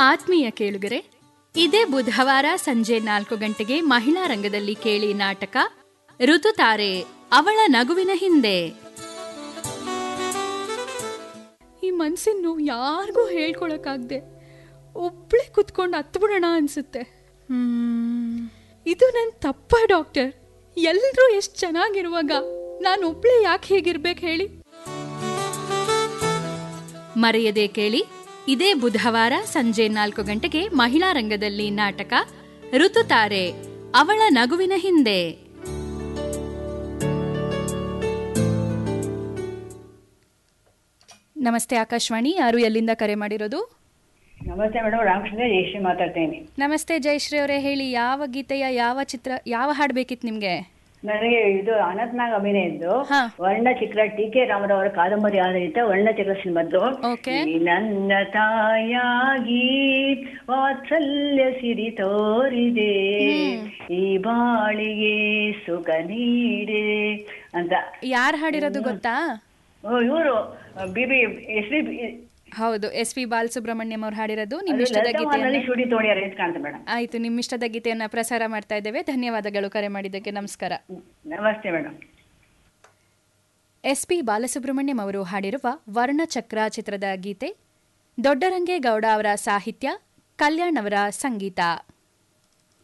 ಆತ್ಮೀಯ ಕೇಳುಗರೆ ಇದೇ ಬುಧವಾರ ಸಂಜೆ ನಾಲ್ಕು ಗಂಟೆಗೆ ಮಹಿಳಾ ರಂಗದಲ್ಲಿ ಕೇಳಿ ನಾಟಕ ಋತುತಾರೆ ಅವಳ ನಗುವಿನ ಹಿಂದೆ ಈ ಮನ್ಸಿನ ನೋವು ಯಾರಿಗೂ ಹೇಳ್ಕೊಳಕ್ಕಾಗ್ದೆ ಒಬ್ಳೆ ಕುತ್ಕೊಂಡು ಹತ್ತು ಬಿಡೋಣ ಅನ್ಸುತ್ತೆ ಹ್ಮ್, ಇದು ನನ್ನ ತಪ್ಪ ಡಾಕ್ಟರ್ ಎಲ್ರೂ ಎಷ್ಟು ಚೆನ್ನಾಗಿರುವಾಗ ನಾನು ಒಬ್ಳೆ ಯಾಕೆ ಹೇಗಿರ್ಬೇಕು ಹೇಳಿ ಮರೆಯದೆ ಕೇಳಿ ಇದೇ ಬುಧವಾರ ಸಂಜೆ ನಾಲ್ಕು ಗಂಟೆಗೆ ಮಹಿಳಾ ರಂಗದಲ್ಲಿ ನಾಟಕ ಋತುತಾರೆ ಅವಳ ನಗುವಿನ ಹಿಂದೆ ನಮಸ್ತೆ ಆಕಾಶವಾಣಿ ಯಾರು ಎಲ್ಲಿಂದ ಕರೆ ಮಾಡಿರೋದು ನಮಸ್ತೆ ಮೇಡಮ್ ರಾಮಕೃಷ್ಣ ಜಯಶ್ರೀ ಮಾತಾಡ್ತೇನೆ ನಮಸ್ತೆ ಜಯಶ್ರೀ ಅವರೇ ಹೇಳಿ ಯಾವ ಗೀತೆಯ ಯಾವ ಚಿತ್ರ ಯಾವ ಹಾಡು ಬೇಕಿತ್ತು ನಿಮ್ಗೆ ನನಗೆ ಇದು ಅನಂತ್ನಾಗ್ ಅಭಿನಯದ್ದು ಹಾ. ವರ್ಣಚಿತ್ರ ಟಿ ಕೆ ರಾಮರವರ ಕಾದಂಬರಿ ಆಧಾರಿತ ವರ್ಣಚಿತ್ರ ಸಿನಿಮದ್ದು ಓಕೆ ಈ ನನ್ನ ತಾಯಾಗಿ ವಾತ್ಸಲ್ಯ ಸಿರಿ ತೋರಿದೆ ಈ ಬಾಳಿಗೆ ಸುಖ ನೀಡೆ ಅಂತ ಯಾರು ಹಾಡಿರೋದು ಗೊತ್ತಾ ಇವರು ಬಿ ಬಿ ಎಸ್ ಬಿ ಹೌದು ಎಸ್ ಪಿ ಬಾಲಸುಬ್ರಹ್ಮಣ್ಯಂ ಅವ್ರು ಹಾಡಿರೋದು ನಿಮ್ಮ ಇಷ್ಟದ ಲಲಿತಮಹಲ್ನಲ್ಲಿ ಗೀತೆಯನ್ನ ಶೂಟಿಂಗ್ ತೋಣಿಯಾರ ಅಂತ ಕಾಣ್ತದೆ ಮೇಡಮ್ ಆಯ್ತು ನಿಮ್ಮ ಇಷ್ಟದ ಗೀತೆಯನ್ನ ಪ್ರಸಾರ ಮಾಡ್ತಾ ಇದ್ದೇವೆ ಧನ್ಯವಾದಗಳು ಕರೆ ಮಾಡಿದ್ದಕ್ಕೆ ನಮಸ್ಕಾರ ನಮಸ್ತೆ ಮೇಡಮ್ ಎಸ್ ಪಿ ಬಾಲಸುಬ್ರಹ್ಮಣ್ಯಂ ಅವರು ಹಾಡಿರುವ ವರ್ಣಚಕ್ರ ಚಿತ್ರದ ಗೀತೆ ದೊಡ್ಡರಂಗೇಗೌಡ ಅವರ ಸಾಹಿತ್ಯ ಕಲ್ಯಾಣ್ ಅವರ ಸಂಗೀತ